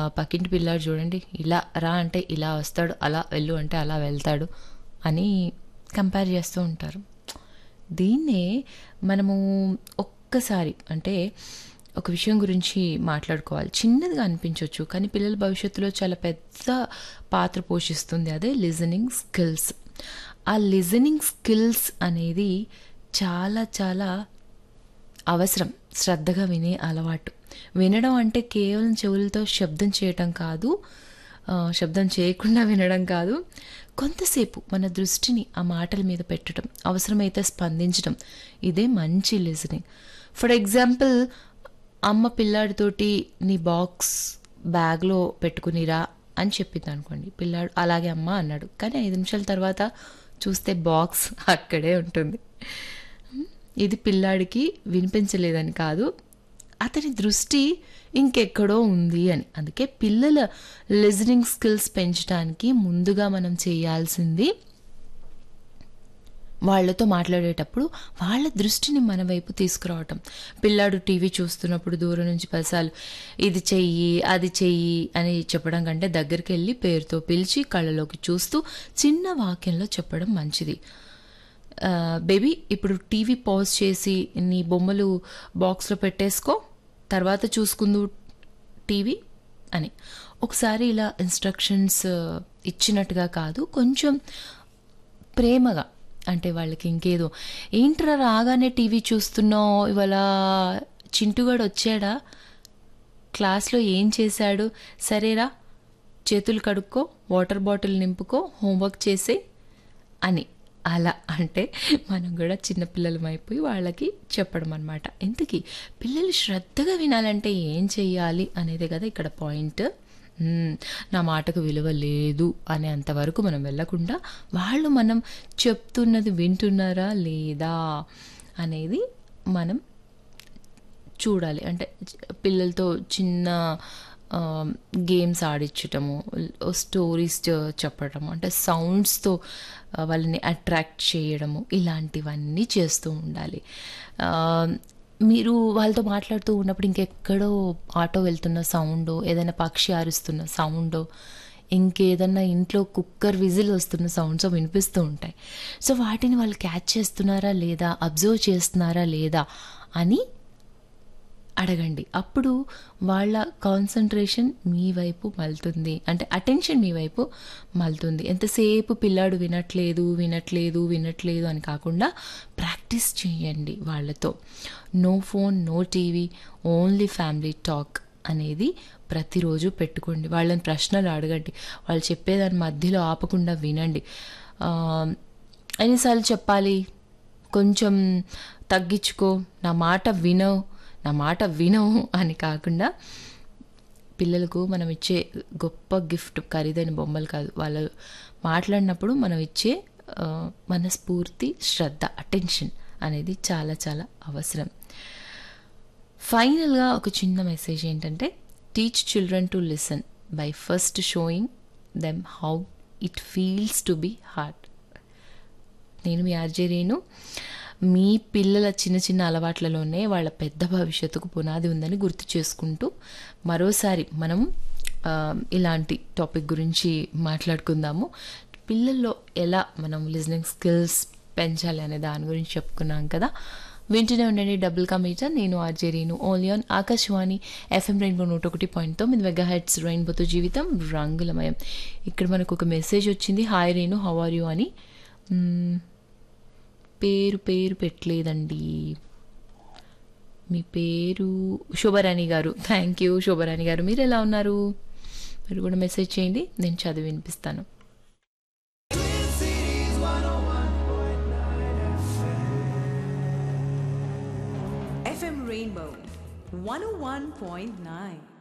పక్కింటి పిల్లాడు చూడండి ఇలా రా అంటే ఇలా వస్తాడు అలా వెళ్ళు అంటే అలా వెళ్తాడు అని కంపేర్ చేస్తూ ఉంటారు దీన్నే మనము ఒక్కసారి అంటే ఒక విషయం గురించి మాట్లాడుకోవాలి చిన్నదిగా అనిపించవచ్చు కానీ పిల్లల భవిష్యత్తులో చాలా పెద్ద పాత్ర పోషిస్తుంది అదే లిజనింగ్ స్కిల్స్ ఆ లిజనింగ్ స్కిల్స్ అనేది చాలా చాలా అవసరం శ్రద్ధగా వినే అలవాటు వినడం అంటే కేవలం చెవులతో శబ్దం చేయటం కాదు ఆ, శబ్దం చేయకుండా వినడం కాదు కొంతసేపు మన దృష్టిని ఆ మాటల మీద పెట్టడం అవసరమైతే స్పందించడం ఇదే మంచి లిజనింగ్ ఫర్ ఎగ్జాంపుల్ అమ్మ పిల్లాడితోటి నీ బాక్స్ బ్యాగ్లో పెట్టుకునిరా అని చెప్పింది అనుకోండి పిల్లాడు అలాగే అమ్మ అన్నాడు కానీ ఐదు నిమిషాల తర్వాత చూస్తే బాక్స్ అక్కడే ఉంటుంది ఇది పిల్లాడికి వినిపించలేదని కాదు అతని దృష్టి ఇంకెక్కడో ఉంది అని అందుకే పిల్లల లిజనింగ్ స్కిల్స్ పెంచడానికి ముందుగా మనం చేయాల్సింది వాళ్ళతో మాట్లాడేటప్పుడు వాళ్ళ దృష్టిని మన వైపు తీసుకురావటం పిల్లాడు టీవీ చూస్తున్నప్పుడు దూరం నుంచి పసాలు ఇది చెయ్యి అది చెయ్యి అని చెప్పడం కంటే దగ్గరికి వెళ్ళి పేరుతో పిలిచి కళ్ళలోకి చూస్తూ చిన్న వాక్యంలో చెప్పడం మంచిది ఆ, బేబీ ఇప్పుడు టీవీ పాజ్ చేసి నీ బొమ్మలు బాక్స్లో పెట్టేసుకో తర్వాత చూసుకుందు టీవీ అని ఒకసారి ఇలా ఇన్స్ట్రక్షన్స్ ఇచ్చినట్టుగా కాదు కొంచెం ప్రేమగా అంటే వాళ్ళకి ఇంకేదో ఏంట్రా రాగానే టీవీ చూస్తున్నావు ఇవాళ చింటుగాడు వచ్చాడా క్లాస్లో ఏం చేశాడు సరేరా చేతులు కడుక్కో వాటర్ బాటిల్ నింపుకో హోంవర్క్ చేసే అని అలా అంటే మనం కూడా చిన్నపిల్లలం అయిపోయి వాళ్ళకి చెప్పడం అనమాట ఇంతకీ పిల్లలు శ్రద్ధగా వినాలంటే ఏం చెయ్యాలి అనేదే కదా ఇక్కడ పాయింట్ మ్మ్, నా మాటకు విలువ లేదు అనే అంతవరకు మనం వెళ్ళకుండా వాళ్ళు మనం చెప్తున్నది వింటున్నారా లేదా అనేది మనం చూడాలి అంటే చ- పిల్లలతో చిన్న ఆ, గేమ్స్ ఆడించటము ఓ స్టోరీస్ చె- చెప్పడము అంటే సౌండ్స్తో ఆ, వాళ్ళని అట్రాక్ట్ చేయడము ఇలాంటివన్నీ చేస్తూ ఉండాలి ఆ, మీరు వాళ్ళతో మాట్లాడుతూ ఉన్నప్పుడు ఇంకెక్కడో ఆటో వెళ్తున్న సౌండో ఏదైనా పక్షి అరుస్తున్న సౌండో ఇంకేదన్నా ఇంట్లో కుక్కర్ విజిల్ వస్తున్న సౌండ్స్ వినిపిస్తూ ఉంటాయి సో వాటిని వాళ్ళు క్యాచ్ చేస్తున్నారా లేదా అబ్జర్వ్ చేస్తున్నారా లేదా అని అడగండి అప్పుడు వాళ్ళ కాన్సన్ట్రేషన్ మీ వైపు మలుతుంది అంటే అటెన్షన్ మీ వైపు మలుతుంది ఎంతసేపు పిల్లాడు వినట్లేదు వినట్లేదు వినట్లేదు అని కాకుండా ప్రాక్టీస్ చేయండి వాళ్ళతో no phone no TV only family talk అనేది ప్రతిరోజు పెట్టుకోండి వాళ్ళని ప్రశ్నలు అడగండి వాళ్ళు చెప్పేదాని మధ్యలో ఆపకుండా వినండి ఆ, ఎన్నిసార్లు చెప్పాలి కొంచెం తగ్గించుకో నా మాట వినవు నా మాట వినవు అని కాకుండా పిల్లలకు మనం ఇచ్చే గొప్ప గిఫ్ట్ ఖరీదైన బొమ్మలు కాదు వాళ్ళు మాట్లాడినప్పుడు మనం ఇచ్చే ఆ, మనస్ఫూర్తి శ్రద్ధ అటెన్షన్ అనేది చాలా చాలా అవసరం ఫైనల్గా ఒక చిన్న మెసేజ్ ఏంటంటే teach children to listen by first showing them how it feels to be heard నేను మీ ఆర్జే రేణు మీ పిల్లల చిన్న చిన్న అలవాట్లలోనే వాళ్ళ పెద్ద భవిష్యత్తుకు పునాది ఉందని గుర్తు చేసుకుంటూ మరోసారి మనం ఆ, ఇలాంటి టాపిక్ గురించి మాట్లాడుకుందాము పిల్లల్లో ఎలా మనం లిజనింగ్ స్కిల్స్ పెంచాలి అనే దాని గురించి చెప్పుకున్నాం కదా వింటూనే ఉండండి డబుల్ మీటర్ నేను RJ Renu only on Akashvani FM rainbow నూట ఒకటి పాయింట్ తొమ్మిది మెగా హెడ్స్ రెయిన్బోతో జీవితం రంగులమయం ఇక్కడ మనకు ఒక మెసేజ్ వచ్చింది hi Renu how are you అని మ్మ్, పేరు పేరు పెట్టలేదండి మీ పేరు శోభరాణి గారు థ్యాంక్ యూ శోభరాణి గారు మీరు ఎలా ఉన్నారు మీరు కూడా మెసేజ్ చేయండి నేను చదివి వినిపిస్తాను FM Rainbow 101.9.